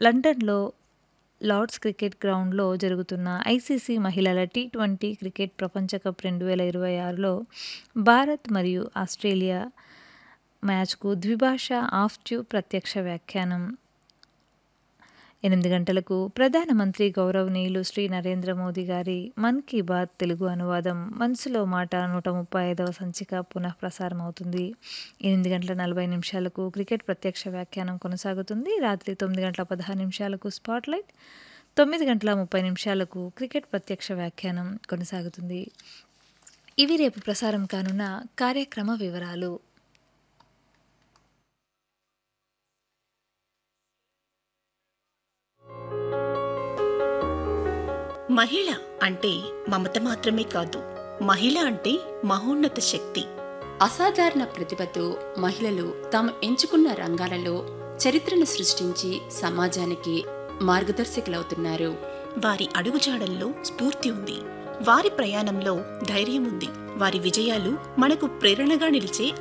లండన్లో Lord's cricket గ్రౌండ్లో జరుగుతున్న ఐసీసీ మహిళల టీ ట్వంటీ క్రికెట్ ప్రపంచ కప్ రెండు వేల ఇరవై ఆరులో భారత్ మరియు ఆస్ట్రేలియా మ్యాచ్కు ద్విభాషా ఆఫ్ ట్యూబ్ ప్రత్యక్ష వ్యాఖ్యానం ఎనిమిది గంటలకు ప్రధానమంత్రి గౌరవనీయులు శ్రీ నరేంద్ర మోదీ గారి మన్ కీ బాత్ తెలుగు అనువాదం మనసులో మాట నూట ముప్పై ఐదవ సంచిక పునః ప్రసారం అవుతుంది ఎనిమిది గంటల నలభై నిమిషాలకు క్రికెట్ ప్రత్యక్ష వ్యాఖ్యానం కొనసాగుతుంది రాత్రి తొమ్మిది గంటల పదహారు నిమిషాలకు స్పాట్లైట్ తొమ్మిది గంటల ముప్పై నిమిషాలకు క్రికెట్ ప్రత్యక్ష వ్యాఖ్యానం కొనసాగుతుంది ఇవి రేపు ప్రసారం కానున్న కార్యక్రమ వివరాలు మహిళ అంటే మమత మాత్రమే కాదు మహిళ అంటే మహోన్నత శక్తి అసాధారణ ప్రతిభతో మహిళలు తాము ఎంచుకున్న రంగాలలో చరిత్రను సృష్టించి సమాజానికి మార్గదర్శకులవుతున్నారు వారి అడుగుజాడల్లో స్ఫూర్తి ఉంది వారి ప్రయాణంలో ధైర్యం ఉంది వారి విజయాలు మనకు ప్రేరణగా నిలిచే